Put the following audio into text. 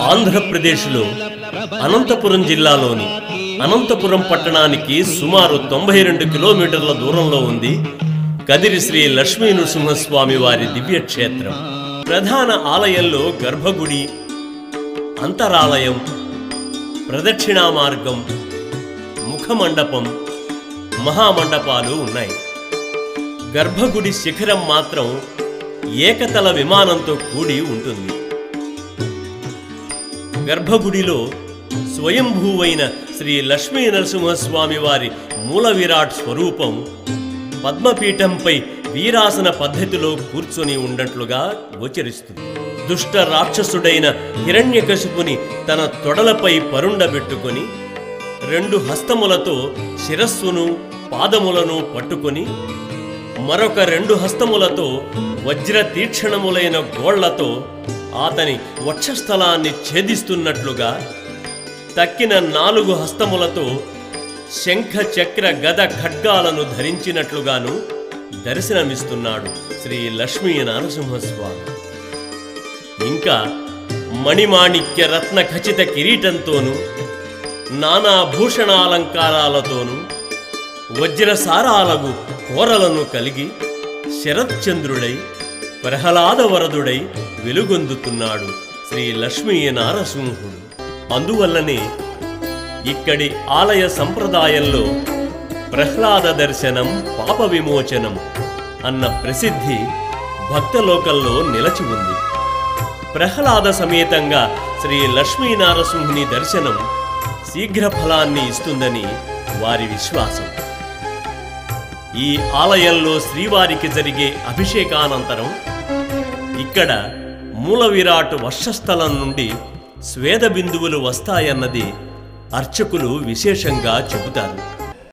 ఆంధ్రప్రదేశ్లో అనంతపురం జిల్లాలోని అనంతపురం పట్టణానికి సుమారు తొంభై రెండు కిలోమీటర్ల దూరంలో ఉంది కదిరి శ్రీ లక్ష్మీ నృసింహస్వామి వారి దివ్య క్షేత్రం ప్రధాన ఆలయంలో గర్భగుడి అంతరాలయం ప్రదక్షిణా మార్గం ముఖమండపం మహామండపాలు ఉన్నాయి గర్భగుడి శిఖరం మాత్రం ఏకతల విమానంతో కూడి ఉంటుంది గర్భగుడిలో స్వయంభూవైన శ్రీ లక్ష్మీ నరసింహస్వామి వారి మూల విరాట్ స్వరూపం పద్మపీఠంపై వీరాసన పద్ధతిలో కూర్చొని ఉన్నట్లుగా గోచరిస్తుంది దుష్ట రాక్షసుడైన హిరణ్యకశిపుని తన తొడలపై పరుండబెట్టుకొని రెండు హస్తములతో శిరస్సును పాదములను పట్టుకొని మరొక రెండు హస్తములతో వజ్ర తీక్షణములైన గోళ్లతో అతని వక్షస్థలాన్ని ఛేదిస్తున్నట్లుగా తక్కిన నాలుగు హస్తములతో శంఖ చక్ర గద ఖడ్గాలను ధరించినట్లుగాను దర్శనమిస్తున్నాడు శ్రీ లక్ష్మీ నరసింహస్వామి ఇంకా మణిమాణిక్య రత్న ఖచిత కిరీటంతోనూ నానా భూషణాలంకారాలతోనూ వజ్రసారాలగు కోరలను కలిగి శరత్చంద్రుడై ప్రహ్లాదవరదుడై వెలుగొందుతున్నాడు శ్రీ లక్ష్మీ నారసింహుడు అందువల్లనే ఇక్కడి ఆలయ సంప్రదాయంలో ప్రహ్లాద దర్శనం పాప విమోచనం అన్న ప్రసిద్ధి భక్తలోకంలో నిలచి ఉంది ప్రహ్లాద సమేతంగా శ్రీ లక్ష్మీ నారసింహుని దర్శనం శీఘ్ర ఫలాన్ని ఇస్తుందని వారి విశ్వాసం ఈ ఆలయంలో శ్రీవారికి జరిగే అభిషేకానంతరం ఇక్కడ మూల విరాట్ వర్షస్థలం నుండి స్వేద బిందువులు వస్తాయన్నది అర్చకులు విశేషంగా చెబుతారు